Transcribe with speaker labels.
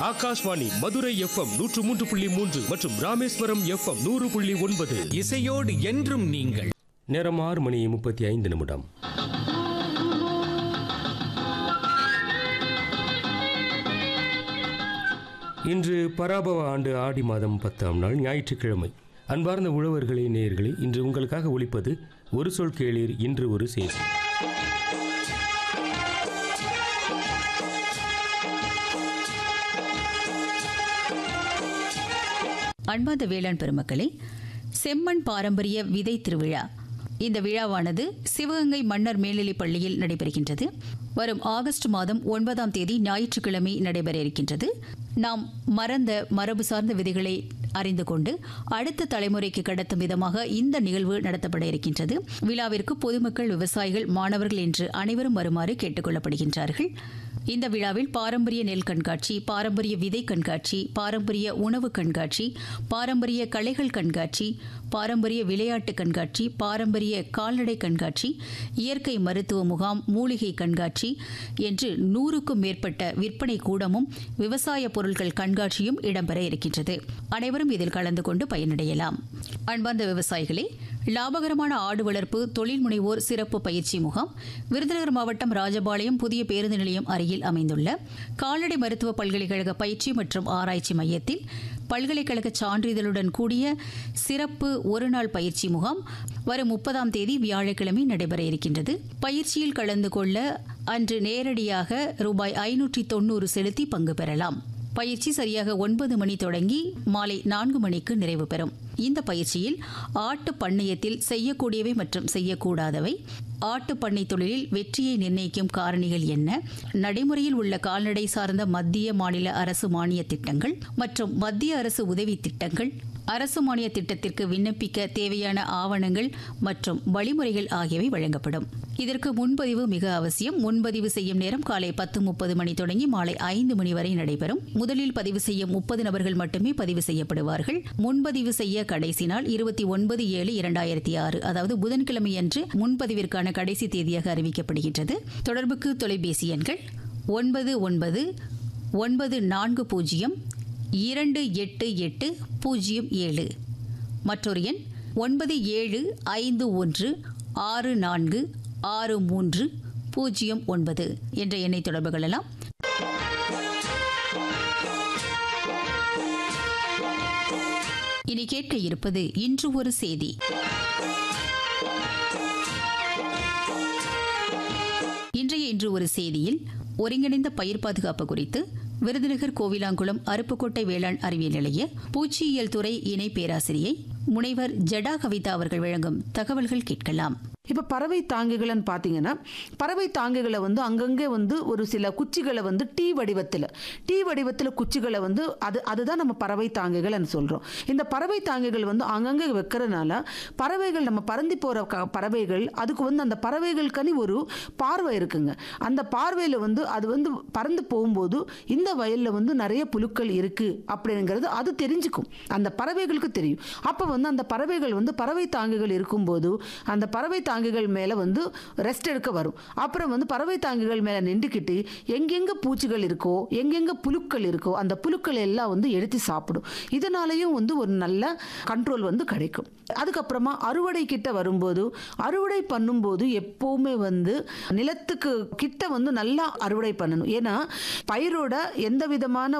Speaker 1: Akashvani Madurai FM நூற்று மூன்று புள்ளி மூன்று மற்றும் ராமேஸ்வரம் எஃப்எம் நூறு புள்ளி ஒன்பது
Speaker 2: இசையோடு என்றும் நீங்கள்
Speaker 1: நேரம் ஆறு மணி முப்பத்தி ஐந்து நிமிடம் இன்று பராபவ ஆண்டு ஆடி மாதம் பத்தாம் நாள் ஞாயிற்றுக்கிழமை அன்பார்ந்த உழவர்களே நேயர்களே இன்று உங்களுக்காக ஒலிப்பது ஒரு சொல் கேளீர் இன்று ஒரு செய்தி
Speaker 3: அன்பார்ந்த வேளாண் பெருமக்களே செம்மண் பாரம்பரிய விதை திருவிழா இந்த விழாவானது சிவகங்கை மன்னர் மேல்நிலைப் பள்ளியில் நடைபெறுகின்றது வரும் ஆகஸ்ட் மாதம் ஒன்பதாம் தேதி ஞாயிற்றுக்கிழமை நடைபெற இருக்கின்றது நாம் மறந்த மரபு சார்ந்த விதைகளை அறிந்து கொண்டு அடுத்த தலைமுறைக்கு கடத்தும் விதமாக இந்த நிகழ்வு நடத்தப்பட இருக்கின்றது விழாவிற்கு பொதுமக்கள் விவசாயிகள் மாணவர்கள் என்று அனைவரும் வருமாறு கேட்டுக்கொள்ளப்படுகின்றார்கள் இந்த விழாவில் பாரம்பரிய நெல் கண்காட்சி பாரம்பரிய விதை கண்காட்சி பாரம்பரிய உணவு கண்காட்சி பாரம்பரிய கலைகள் கண்காட்சி பாரம்பரிய விளையாட்டு கண்காட்சி பாரம்பரிய கால்நடை கண்காட்சி இயற்கை மருத்துவ முகாம் மூலிகை கண்காட்சி என்று நூறுக்கும் மேற்பட்ட விற்பனை கூடமும் விவசாய பொருட்கள் கண்காட்சியும் இடம்பெற இருக்கின்றது அனைவரும் இதில் கலந்து கொண்டு பயனடையலாம் அன்பார்ந்த விவசாயிகளே லாபகரமான ஆடு வளர்ப்பு தொழில் முனைவோர் சிறப்பு பயிற்சி முகாம் விருதுநகர் மாவட்டம் ராஜபாளையம் புதிய பேருந்து நிலையம் அருகில் அமைந்துள்ள கால்நடை மருத்துவ பல்கலைக்கழக பயிற்சி மற்றும் ஆராய்ச்சி மையத்தில் பல்கலைக்கழக சான்றிதழுடன் கூடிய சிறப்பு ஒருநாள் பயிற்சி முகாம் வரும் முப்பதாம் தேதி வியாழக்கிழமை நடைபெற இருக்கின்றது பயிற்சியில் கலந்து கொள்ள அன்று நேரடியாக ரூபாய் ஐநூற்றி தொண்ணூறு செலுத்தி பங்கு பெறலாம் பயிற்சி சரியாக ஒன்பது மணி தொடங்கி மாலை நான்கு மணிக்கு நிறைவு பெறும் இந்த பயிற்சியில் ஆட்டு பண்ணையத்தில் செய்யக்கூடியவை மற்றும் செய்யக்கூடாதவை ஆட்டு பண்ணை தொழிலில் வெற்றியை நிர்ணயிக்கும் காரணிகள் என்ன நடைமுறையில் உள்ள கால்நடை சார்ந்த மத்திய மாநில அரசு மானிய திட்டங்கள் மற்றும் மத்திய அரசு உதவி திட்டங்கள் அரசு மானிய திட்டத்திற்கு விண்ணப்பிக்க தேவையான ஆவணங்கள் மற்றும் வழிமுறைகள் ஆகியவை வழங்கப்படும் இதற்கு முன்பதிவு மிக அவசியம் முன்பதிவு செய்யும் நேரம் காலை பத்து முப்பது மணி தொடங்கி மாலை ஐந்து மணி வரை நடைபெறும் முதலில் பதிவு செய்யும் முப்பது நபர்கள் மட்டுமே பதிவு செய்யப்படுவார்கள் முன்பதிவு செய்ய கடைசி நாள் இருபத்தி ஒன்பது ஏழு இரண்டாயிரத்தி ஆறு அதாவது புதன்கிழமை அன்று முன்பதிவிற்கான கடைசி தேதியாக அறிவிக்கப்படுகின்றது தொடர்புக்கு தொலைபேசி எண்கள் ஒன்பது ஒன்பது ஒன்பது நான்கு பூஜ்ஜியம் இரண்டு எட்டு எட்டு பூஜ்ஜியம் ஏழு மற்றொரு எண் ஒன்பது ஏழு ஐந்து ஒன்று ஆறு நான்கு ஆறு மூன்று பூஜ்ஜியம் ஒன்பது என்ற எண்ணை தொடர்பு கொள்ளலாம் இனி கேட்க இருப்பது இன்று ஒரு செய்தி இன்றைய இன்று ஒரு செய்தியில் ஒருங்கிணைந்த பயிர் பாதுகாப்பு குறித்து விருதுநகர் கோவிலாங்குளம் அருப்புக்கோட்டை வேளாண் அறிவியல் நிலைய பூச்சியியல் துறை இணை பேராசிரியை முனைவர் ஜடா கவிதா அவர்கள் வழங்கும் தகவல்கள் கேட்கலாம்
Speaker 4: இப்போ பறவை தாங்கிகள்னு பார்த்தீங்கன்னா பறவை தாங்கிகளை வந்து அங்கங்கே வந்து ஒரு சில குச்சிகளை வந்து டீ வடிவத்தில் டீ வடிவத்தில் குச்சிகளை வந்து அது அதுதான் நம்ம பறவை தாங்கிகள்னு சொல்கிறோம் இந்த பறவை தாங்கிகள் வந்து அங்கங்கே வைக்கிறதுனால பறவைகள் நம்ம பறந்து போகிற க பறவைகள் அதுக்கு வந்து அந்த பறவைகளுக்கான ஒரு பார்வை இருக்குங்க அந்த பார்வையில் வந்து அது வந்து பறந்து போகும்போது இந்த வயலில் வந்து நிறைய புழுக்கள் இருக்குது அப்படிங்கிறது அது தெரிஞ்சுக்கும் அந்த பறவைகளுக்கு தெரியும் அப்போ வந்து அந்த பறவைகள் வந்து பறவை தாங்கிகள் இருக்கும்போது அந்த பறவை தாங்கிகள் மேலே வந்து ரெஸ்ட் எடுக்க வரும் அப்புறம் வந்து பறவை தாங்கிகள் மேலே நின்றுக்கிட்டு எங்கெங்கே பூச்சிகள் இருக்கோ எங்கெங்கே புழுக்கள் இருக்கோ அந்த புழுக்கள் எல்லாம் வந்து எடுத்து சாப்பிடும் இதனாலையும் வந்து ஒரு நல்ல கண்ட்ரோல் வந்து கிடைக்கும் அதுக்கப்புறமா அறுவடை கிட்ட வரும்போது அறுவடை பண்ணும்போது எப்போவுமே வந்து நிலத்துக்கு கிட்ட வந்து நல்லா அறுவடை பண்ணணும் ஏன்னா பயிரோட எந்த விதமான